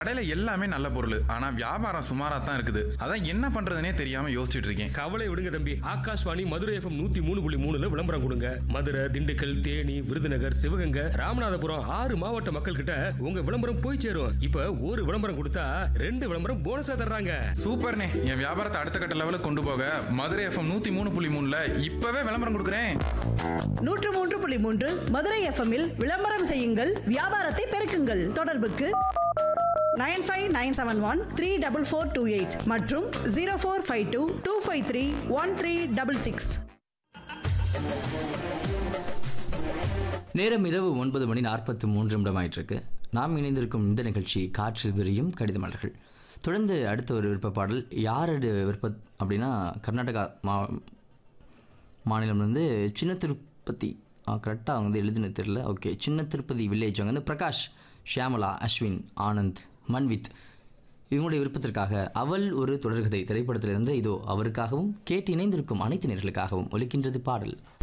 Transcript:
கடையில எல்லாமே நல்ல பொருள் ஆனா வியாபாரம் சுமாரா தான் இருக்குது அதான் என்ன பண்றதுனே தெரியாம யோசிச்சுட்டு இருக்கேன் கவலை விடுங்க தம்பி ஆகாஷ்வாணி மதுரை எஃப்எம் நூத்தி மூணு புள்ளி மூணுல விளம்பரம் கொடுங்க மதுரை திண்டுக்கல் தேனி விருதுநகர் சிவகங்கை ராமநாதபுரம் ஆறு மாவட்ட மக்கள் கிட்ட உங்க விளம்பரம் போய் சேரும் இப்ப ஒரு விளம்பரம் கொடுத்தா ரெண்டு விளம்பரம் போனஸா தர்றாங்க சூப்பர்னே என் வியாபாரத்தை அடுத்த கட்ட லெவலுக்கு கொண்டு போக மதுரை எஃப்எம் நூத்தி மூணு புள்ளி மூணுல இப்பவே விளம்பரம் கொடுக்குறேன் நூற்று மூன்று புள்ளி மூன்று மதுரை எஃப்எம்மில் விளம்பரம் செய்யுங்கள் வியாபாரத்தை பெருக்குங்கள் தொடர்புக்கு nine five nine seven one three double four two eight மற்றும் zero four five two two five three one three double six நேரம் இரவு ஒன்பது மணி நாற்பத்தி மூன்று நிமிடம் ஆயிட்டிருக்கு நாம் இணைந்திருக்கும் இந்த நிகழ்ச்சி காற்றில் விரியும் கடித மலர்கள் தொடர்ந்து அடுத்த ஒரு விருப்ப பாடல் யாரது விருப்ப அப்படின்னா கர்நாடகா மா மாநிலம் வந்து சின்ன திருப்பதி கரெக்டாக அவங்க வந்து எழுதினது தெரில ஓகே சின்ன திருப்பதி வில்லேஜ் அவங்க வந்து பிரகாஷ் ஷியாமலா அஸ்வின் ஆனந்த் மன்வித் இவங்களுடைய விருப்பத்திற்காக அவள் ஒரு தொடர்கதை திரைப்படத்திலிருந்து இதோ அவருக்காகவும் கேட்டு இணைந்திருக்கும் அனைத்து நேர்களுக்காகவும் ஒலிக்கின்றது பாடல்